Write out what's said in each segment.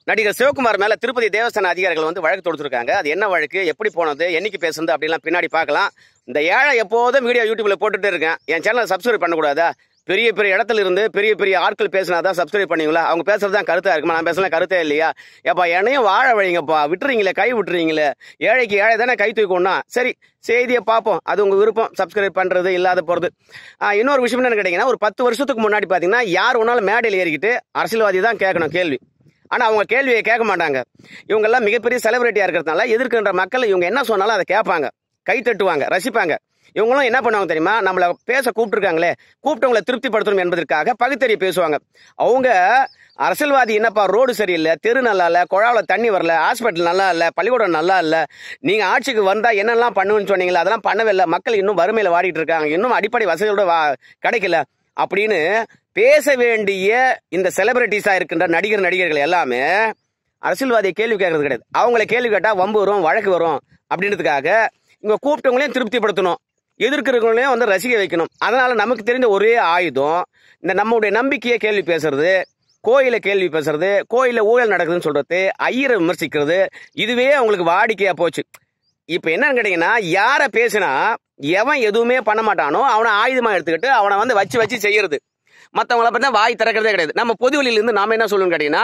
நடிகர் சிவகுமார் மேல திருப்பதி தேவஸ்தான அதிகாரிகள் வந்து வழக்கு தொடுத்திருக்காங்க அது என்ன வழக்கு எப்படி போனது என்னைக்கு பேசுனது அப்படிலாம் பின்னாடி பார்க்கலாம் இந்த ஏழை எப்போதும் வீடியோ யூடியூப்ல போட்டுட்டே இருக்கேன் என் சேனலை சப்ஸ்கிரைப் பண்ணக்கூடாதா பெரிய பெரிய இடத்துல இருந்து பெரிய பெரிய ஆட்கள் பேசினாதான் சப்ஸ்கிரைப் பண்ணுவீங்களா அவங்க பேசுறது தான் கருத்தா இருக்குமா நான் பேசலாம் கருத்தே இல்லையா ஏப்பா என்னையும் வாழ வழிங்கப்பா விட்டுறீங்களே கை விட்டுறீங்களே ஏழைக்கு ஏழை தானே கை தூக்கணும்னா சரி செய்தியை பார்ப்போம் அது உங்க விருப்பம் சப்ஸ்கிரைப் பண்றது இல்லாத போறது ஆஹ் இன்னொரு விஷயம் என்ன கேட்டீங்கன்னா ஒரு பத்து வருஷத்துக்கு முன்னாடி பாத்தீங்கன்னா யார் ஒன்னாலும் மேடையில் ஏறிக்கிட்டு அரசியல்வாதி தான் கேட்கணும் கேள்வி ஆனா அவங்க கேள்வியை கேட்க மாட்டாங்க இவங்க எல்லாம் மிகப்பெரிய செலிபிரிட்டியா இருக்கிறதுனால எதிர்க்கின்ற மக்கள் இவங்க என்ன சொன்னாலும் அதை கேட்பாங்க கை தட்டுவாங்க ரசிப்பாங்க இவங்களும் என்ன பண்ணுவாங்க தெரியுமா நம்மள பேச கூப்பிட்டுருக்காங்களே கூப்பிட்டவங்களை திருப்திப்படுத்தணும் என்பதற்காக பகுத்தறிய பேசுவாங்க அவங்க அரசியல்வாதி என்னப்பா ரோடு சரியில்லை தெரு நல்லா இல்ல குழாவில் தண்ணி வரல ஹாஸ்பிட்டல் நல்லா இல்ல பள்ளிக்கூடம் நல்லா இல்ல நீங்க ஆட்சிக்கு வந்தா என்னெல்லாம் பண்ணுவேன்னு சொன்னீங்களா அதெல்லாம் பண்ணவே இல்லை மக்கள் இன்னும் வறுமையில வாடிட்டு இருக்காங்க இன்னும் அடிப்படை வசதியோட வா- கிடைக்கல அப்படின்னு பேச வேண்டிய இந்த செலிபிரிட்டிஸா இருக்கின்ற நடிகர் நடிகர்கள் எல்லாமே அரசியல்வாதியை கேள்வி கேட்கறது கிடையாது அவங்கள கேள்வி கேட்டா வம்பு வரும் வழக்கு வரும் அப்படின்றதுக்காக இங்க கூப்பிட்டவங்களையும் திருப்திப்படுத்தணும் எதிர்க்கிறவங்களையும் வந்து ரசிக்க வைக்கணும் அதனால நமக்கு தெரிந்த ஒரே ஆயுதம் இந்த நம்முடைய நம்பிக்கையை கேள்வி பேசுறது கோயில கேள்வி பேசுறது கோயில ஊழல் நடக்குதுன்னு சொல்றது ஐயரை விமர்சிக்கிறது இதுவே அவங்களுக்கு வாடிக்கையா போச்சு இப்ப என்னன்னு கேட்டீங்கன்னா யார பேசினா எவன் எதுவுமே பண்ண மாட்டானோ அவனை ஆயுதமா எடுத்துக்கிட்டு அவனை வந்து வச்சு வச்சு செய்யறது மத்தவங்கள பார்த்தா வாய் திறக்கிறதே கிடையாது நம்ம பொது வெளியில இருந்து நாம என்ன சொல்லணும்னு கேட்டீங்கன்னா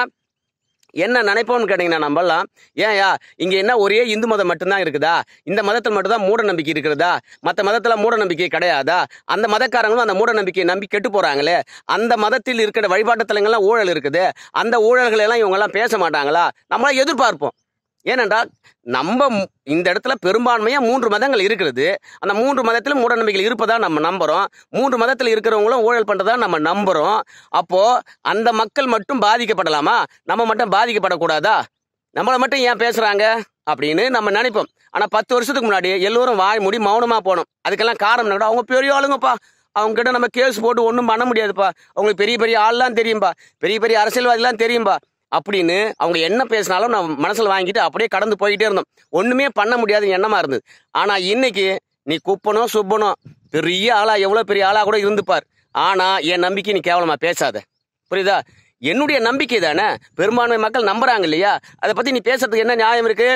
என்ன நினைப்போம்னு கேட்டீங்கன்னா நம்மலாம் ஏன்யா இங்க என்ன ஒரே இந்து மதம் மட்டும்தான் இருக்குதா இந்த மதத்தில் மட்டும்தான் மூட நம்பிக்கை இருக்கிறதா மற்ற மதத்துல மூட நம்பிக்கை கிடையாதா அந்த மதக்காரங்களும் அந்த மூட நம்பிக்கையை நம்பி கெட்டு போறாங்களே அந்த மதத்தில் இருக்கிற வழிபாட்டு தலங்கள்லாம் ஊழல் இருக்குது அந்த ஊழல்கள் எல்லாம் இவங்க எல்லாம் பேச மாட்டாங்களா நம்மளாம் எதிர்பார்ப்போம் ஏனென்றால் நம்ம மு- இந்த இடத்துல பெரும்பான்மையா மூன்று மதங்கள் இருக்கிறது அந்த மூன்று மதத்திலும் மூட நம்பிக்கைகள் இருப்பதா நம்ம நம்புறோம் மூன்று மதத்தில் இருக்கிறவங்களும் ஊழல் பண்றதா நம்ம நம்புறோம் அப்போ அந்த மக்கள் மட்டும் பாதிக்கப்படலாமா நம்ம மட்டும் பாதிக்கப்படக்கூடாதா நம்மளை மட்டும் ஏன் பேசுறாங்க அப்படின்னு நம்ம நினைப்போம் ஆனா பத்து வருஷத்துக்கு முன்னாடி எல்லோரும் வாய் மூடி மௌனமா போனோம் அதுக்கெல்லாம் காரணம் என்ன அவங்க பெரிய ஆளுங்கப்பா அவங்க கிட்ட நம்ம கேஸ் போட்டு ஒன்றும் பண்ண முடியாதுப்பா அவங்களுக்கு பெரிய பெரிய ஆள்லாம் தெரியும்பா பெரிய பெரிய அரசியல்வாதிலாம் தெரியும்பா அப்படின்னு அவங்க என்ன பேசினாலும் நம்ம மனசுல வாங்கிட்டு அப்படியே கடந்து போயிட்டே இருந்தோம் ஒண்ணுமே பண்ண முடியாத எண்ணமா இருந்தது ஆனா இன்னைக்கு நீ குப்பனோ சுப்பனோ பெரிய ஆளா எவ்வளவு பெரிய ஆளா கூட இருந்துப்பார் ஆனா என் நம்பிக்கை நீ கேவலமா பேசாத புரியுதா என்னுடைய நம்பிக்கை தானே பெரும்பான்மை மக்கள் நம்புறாங்க இல்லையா அதை பத்தி நீ பேசுறதுக்கு என்ன நியாயம் இருக்கு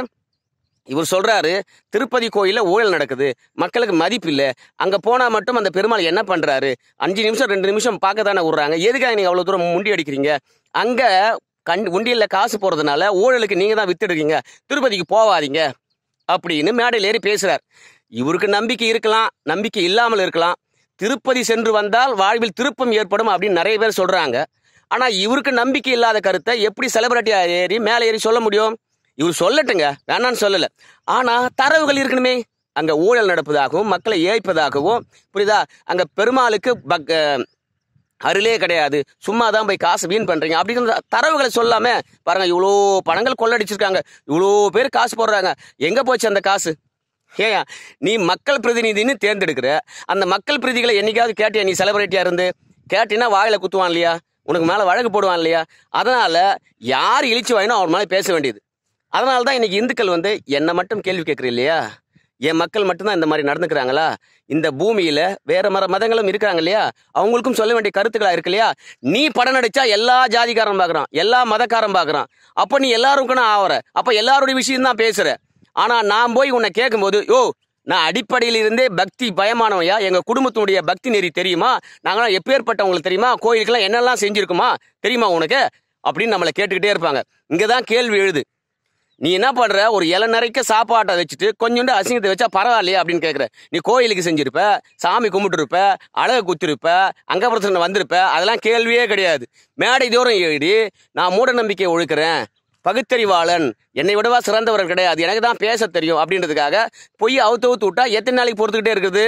இவர் சொல்றாரு திருப்பதி கோயில்ல ஊழல் நடக்குது மக்களுக்கு மதிப்பு இல்ல அங்க போனா மட்டும் அந்த பெருமாள் என்ன பண்றாரு அஞ்சு நிமிஷம் ரெண்டு நிமிஷம் பார்க்க தானே விடுறாங்க எதுக்காக நீங்க அவ்வளவு தூரம் முண்டி அடிக்கிறீங்க அங்க கண் உண்டியல்ல காசு போறதுனால ஊழலுக்கு நீங்க தான் வித்துடுறீங்க திருப்பதிக்கு போவாதீங்க அப்படின்னு மேடையில் ஏறி பேசுறார் இவருக்கு நம்பிக்கை இருக்கலாம் நம்பிக்கை இல்லாமல் இருக்கலாம் திருப்பதி சென்று வந்தால் வாழ்வில் திருப்பம் ஏற்படும் அப்படின்னு நிறைய பேர் சொல்றாங்க ஆனா இவருக்கு நம்பிக்கை இல்லாத கருத்தை எப்படி செலிபிரிட்டியா ஏறி மேலே ஏறி சொல்ல முடியும் இவர் சொல்லட்டுங்க வேணான்னு சொல்லல ஆனா தரவுகள் இருக்கணுமே அங்க ஊழல் நடப்பதாகவும் மக்களை ஏய்ப்பதாகவும் புரியுதா அங்க பெருமாளுக்கு பக் அஹ், அருளே கிடையாது சும்மா தான் போய் காசு வீண் பண்றீங்க அப்படிங்கிற தரவுகளை சொல்லாம பாருங்க இவ்வளோ பணங்கள் கொள்ளடிச்சிருக்காங்க இவ்வளோ பேர் காசு போடுறாங்க எங்க போச்சு அந்த காசு ஏயா நீ மக்கள் பிரதிநிதின்னு தேர்ந்தெடுக்கிற அந்த மக்கள் பிரதிகளை என்னைக்காவது கேட்டியா நீ செலிபிரிட்டியா இருந்து கேட்டினா வாயில குத்துவான் இல்லையா உனக்கு மேல வழக்கு போடுவான் இல்லையா அதனால யார் இழிச்சு வாயினோ அவர் மேலே பேச வேண்டியது அதனால தான் இன்னைக்கு இந்துக்கள் வந்து என்னை மட்டும் கேள்வி கேட்குற இல்லையா என் மக்கள் மட்டும்தான் இந்த மாதிரி நடந்துக்கிறாங்களா இந்த பூமியில வேற மர மதங்களும் இருக்காங்க இல்லையா அவங்களுக்கும் சொல்ல வேண்டிய கருத்துக்களா இருக்கு இல்லையா நீ படம் நடிச்சா எல்லா ஜாதிக்காரன் பார்க்கறான் எல்லா மதக்காரன் பார்க்கறான் அப்ப நீ எல்லாருக்கும் ஆவற அப்ப எல்லாருடைய விஷயம் தான் பேசுற ஆனா நான் போய் உன்னை கேட்கும்போது யோ நான் அடிப்படையில் இருந்தே பக்தி பயமானவையா எங்க குடும்பத்தினுடைய பக்தி நெறி தெரியுமா நாங்களாம் எப்பேற்பட்டவங்களுக்கு தெரியுமா கோயிலுக்கெல்லாம் என்னெல்லாம் செஞ்சிருக்குமா தெரியுமா உனக்கு அப்படின்னு நம்மளை கேட்டுக்கிட்டே இருப்பாங்க இங்கதான் கேள்வி எழுது நீ என்ன பண்ற ஒரு இலை நிறைக்க சாப்பாட்டை வச்சுட்டு கொஞ்சோண்டு அசிங்கத்தை வச்சா பரவாயில்லையே அப்படின்னு கேட்குற நீ கோயிலுக்கு செஞ்சிருப்ப சாமி கும்பிட்டுருப்ப அழகு குத்திருப்ப அங்கப்பிரசனை வந்திருப்ப அதெல்லாம் கேள்வியே கிடையாது மேடை தூரம் ஏறி நான் மூட நம்பிக்கையை ஒழுக்கிறேன் பகுத்தறிவாளன் என்னை விடவா சிறந்தவர் கிடையாது எனக்கு தான் பேச தெரியும் அப்படின்றதுக்காக பொய் அவுத்து அவுத்து விட்டா எத்தனை நாளைக்கு பொறுத்துக்கிட்டே இருக்குது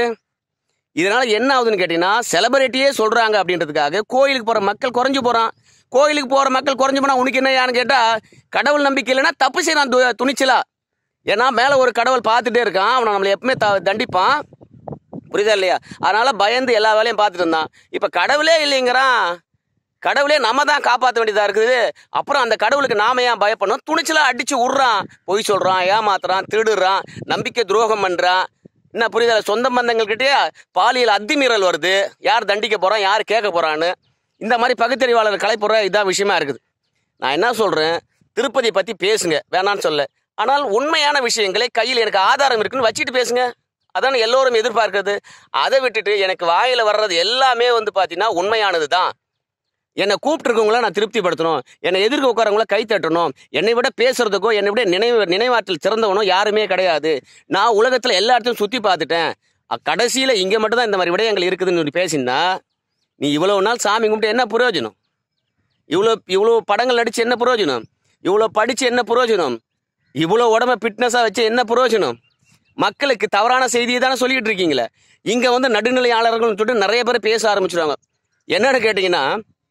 இதனால என்ன ஆகுதுன்னு கேட்டீங்கன்னா செலிபிரிட்டியே சொல்றாங்க அப்படின்றதுக்காக கோயிலுக்கு போற மக்கள் குறைஞ்சு போறான் கோயிலுக்கு போற மக்கள் குறைஞ்சு போனா உனக்கு என்னையான்னு கேட்டா கடவுள் நம்பிக்கை இல்லைன்னா தப்பு செய்யறான் து- துணிச்சலா ஏன்னா மேல ஒரு கடவுள் பார்த்துட்டே இருக்கான் அவனை நம்மளை எப்பவுமே த- தண்டிப்பான் புரியுதா இல்லையா அதனால பயந்து எல்லா வேலையும் பார்த்துட்டு இருந்தான் இப்ப கடவுளே இல்லைங்கிறான் கடவுளே நம்ம தான் காப்பாற்ற வேண்டியதா இருக்குது அப்புறம் அந்த கடவுளுக்கு நாம ஏன் பயப்படணும் துணிச்சலா அடிச்சு விடுறான் பொய் சொல்றான் ஏமாத்துறான் திருடுறான் நம்பிக்கை துரோகம் பண்றான் என்ன புரியுதா சொந்த பந்தங்கள்கிட்டயே பாலியல் அத்துமீறல் வருது யார் தண்டிக்க போறான் யார் கேட்க போறான்னு இந்த மாதிரி பகுத்தறிவாளர் கலைப்புற இதான் விஷயமா இருக்குது நான் என்ன சொல்றேன் திருப்பதியை பத்தி பேசுங்க வேணான்னு சொல்ல ஆனால் உண்மையான விஷயங்களை கையில் எனக்கு ஆதாரம் இருக்குன்னு வச்சுட்டு பேசுங்க அதானே எல்லோரும் எதிர்பார்க்கிறது அதை விட்டுட்டு எனக்கு வாயில வர்றது எல்லாமே வந்து பாத்தீங்கன்னா உண்மையானது தான் என்னை கூப்பிட்டுருக்கவங்கள நான் திருப்திப்படுத்தணும் என்னை எதிர்க்க உட்காரவங்கள கை தட்டணும் என்னை விட பேசுறதுக்கோ என்னை விட நினைவு நினைவாற்றல் சிறந்தவனோ யாருமே கிடையாது நான் உலகத்துல எல்லா இடத்தையும் சுத்தி பார்த்துட்டேன் அ- கடைசியில இங்க மட்டும் தான் இந்த மாதிரி விடயங்கள் இருக்குதுன்னு நீ பேசினா நீ இவ்வளவு நாள் சாமி கும்பிட்டு என்ன பிரயோஜனம் இவ்வளோ இவ்வளோ படங்கள் நடிச்சு என்ன பிரயோஜனம் இவ்வளோ படிச்சு என்ன பிரயோஜனம் இவ்வளோ உடம்ப ஃபிட்னஸாக வச்சு என்ன பிரயோஜனம் மக்களுக்கு தவறான செய்தியை தானே சொல்லிட்டு இருக்கீங்களே இங்கே வந்து நடுநிலையாளர்கள்னு சொல்லிட்டு நிறைய பேர் பேச ஆரம்பிச்சிருவாங்க என்னன்னு கேட்டிங்கன்னா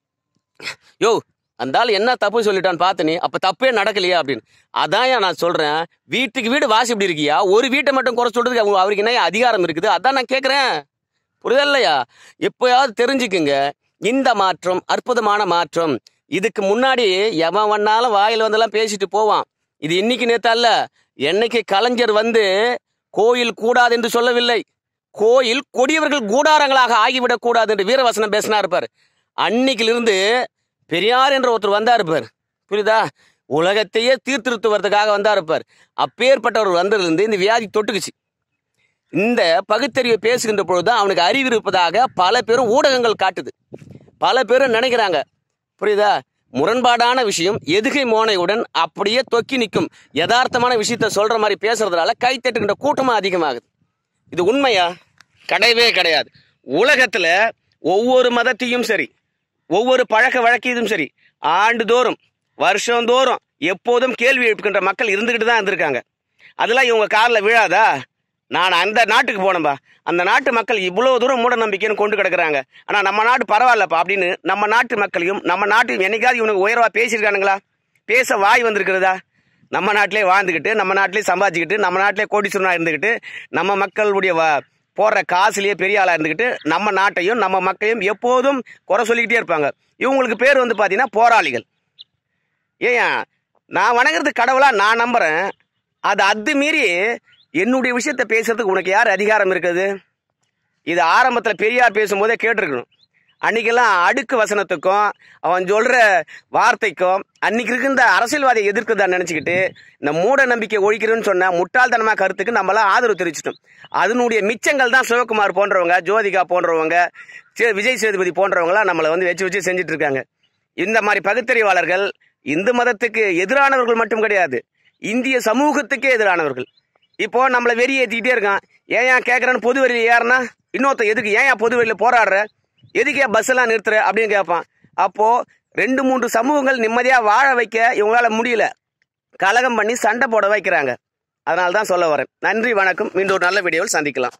யோ அந்த ஆள் என்ன தப்பு சொல்லிட்டான்னு பார்த்து நீ அப்போ தப்பே நடக்கலையா அப்படின்னு அதான் நான் சொல்கிறேன் வீட்டுக்கு வீடு வாசி இப்படி இருக்கியா ஒரு வீட்டை மட்டும் குறை சொல்றதுக்கு அவங்க அவருக்கு என்ன அதிகாரம் இருக்குது அதான் நான் கேட்குறேன் புரியுதா இல்லையா எப்போயாவது தெரிஞ்சுக்குங்க இந்த மாற்றம் அற்புதமான மாற்றம் இதுக்கு முன்னாடி எவன் வண்ணாலும் வாயில் வந்தெல்லாம் பேசிட்டு போவான் இது இன்னைக்கு நேத்து அல்ல என்னைக்கு கலைஞர் வந்து கோயில் கூடாது என்று சொல்லவில்லை கோயில் கொடியவர்கள் கூடாரங்களாக ஆகிவிடக் கூடாது என்று வீரவசனம் பேசினா இருப்பார் அன்னைக்கிலிருந்து பெரியார் என்ற ஒருத்தர் வந்தா இருப்பார் புரியுதா உலகத்தையே தீர்த்திருத்துவதற்காக வந்தா இருப்பார் அப்பேற்பட்டவர் வந்ததிலிருந்து இந்த வியாதி தொட்டுக்குச்சு இந்த பகுத்தறிவை பேசுகின்ற பொழுதுதான் அவனுக்கு அறிவு இருப்பதாக பல பேரும் ஊடகங்கள் காட்டுது பல பேரும் நினைக்கிறாங்க புரியுதா முரண்பாடான விஷயம் எதுகை மோனையுடன் அப்படியே தொக்கி நிற்கும் யதார்த்தமான விஷயத்த சொல்ற மாதிரி பேசுறதுனால கை தட்டுகின்ற கூட்டமும் அதிகமாகுது இது உண்மையா கிடையவே கிடையாது உலகத்துல ஒவ்வொரு மதத்தையும் சரி ஒவ்வொரு பழக்க வழக்கையும் சரி ஆண்டுதோறும் வருஷந்தோறும் எப்போதும் கேள்வி எழுப்புகின்ற மக்கள் இருந்துகிட்டு தான் இருந்திருக்காங்க அதெல்லாம் இவங்க காலில் விழாதா நான் அந்த நாட்டுக்கு போனேன்பா அந்த நாட்டு மக்கள் இவ்வளோ தூரம் மூட நம்பிக்கைன்னு கொண்டு கிடக்குறாங்க ஆனால் நம்ம நாடு பரவாயில்லப்பா அப்படின்னு நம்ம நாட்டு மக்களையும் நம்ம நாட்டையும் என்னைக்காவது இவனுக்கு உயர்வாக பேசியிருக்கானுங்களா பேச வாய் வந்திருக்கிறதா நம்ம நாட்டிலே வாழ்ந்துக்கிட்டு நம்ம நாட்டிலே சம்பாதிச்சுக்கிட்டு நம்ம நாட்டிலே கோடீஸ்வரனாக இருந்துக்கிட்டு நம்ம மக்களுடைய வ போடுற காசுலேயே பெரிய ஆளாக இருந்துக்கிட்டு நம்ம நாட்டையும் நம்ம மக்களையும் எப்போதும் குறை சொல்லிக்கிட்டே இருப்பாங்க இவங்களுக்கு பேர் வந்து பார்த்தீங்கன்னா போராளிகள் ஏன் நான் வணங்குறது கடவுளா நான் நம்புறேன் அது அது மீறி என்னுடைய விஷயத்த பேசுறதுக்கு உனக்கு யார் அதிகாரம் இருக்குது இது ஆரம்பத்தில் பெரியார் பேசும்போதே கேட்டிருக்கணும் அன்னைக்கெல்லாம் அடுக்கு வசனத்துக்கும் அவன் சொல்ற வார்த்தைக்கும் அன்னைக்கு இருக்கின்ற அரசியல்வாதியை எதிர்க்கிறதா நினைச்சுக்கிட்டு இந்த மூட நம்பிக்கை ஒழிக்கிறேன்னு சொன்ன முட்டாள்தனமா கருத்துக்கு நம்மளாம் ஆதரவு தெரிவிச்சிட்டோம் அதனுடைய மிச்சங்கள் தான் சிவகுமார் போன்றவங்க ஜோதிகா போன்றவங்க சே- விஜய் சேதுபதி போன்றவங்களாம் நம்மளை வந்து வச்சு வச்சு செஞ்சுட்டு இருக்காங்க இந்த மாதிரி பகுத்தறிவாளர்கள் இந்து மதத்துக்கு எதிரானவர்கள் மட்டும் கிடையாது இந்திய சமூகத்துக்கே எதிரானவர்கள் இப்போ நம்மளை வெறி ஏத்திக்கிட்டே இருக்கான் ஏன் ஏன் கேட்குறேன்னு பொது வழியில் ஏறினா இன்னொருத்த எதுக்கு ஏன் ஏன் பொது வழியில் போராடுற எதுக்கு ஏன் பஸ் எல்லாம் நிறுத்துற அப்படின்னு கேட்பான் அப்போ ரெண்டு மூன்று சமூகங்கள் நிம்மதியாக வாழ வைக்க இவங்களால முடியல கலகம் பண்ணி சண்டை போட வைக்கிறாங்க அதனால தான் சொல்ல வரேன் நன்றி வணக்கம் மீண்டும் ஒரு நல்ல வீடியோவில் சந்திக்கலாம்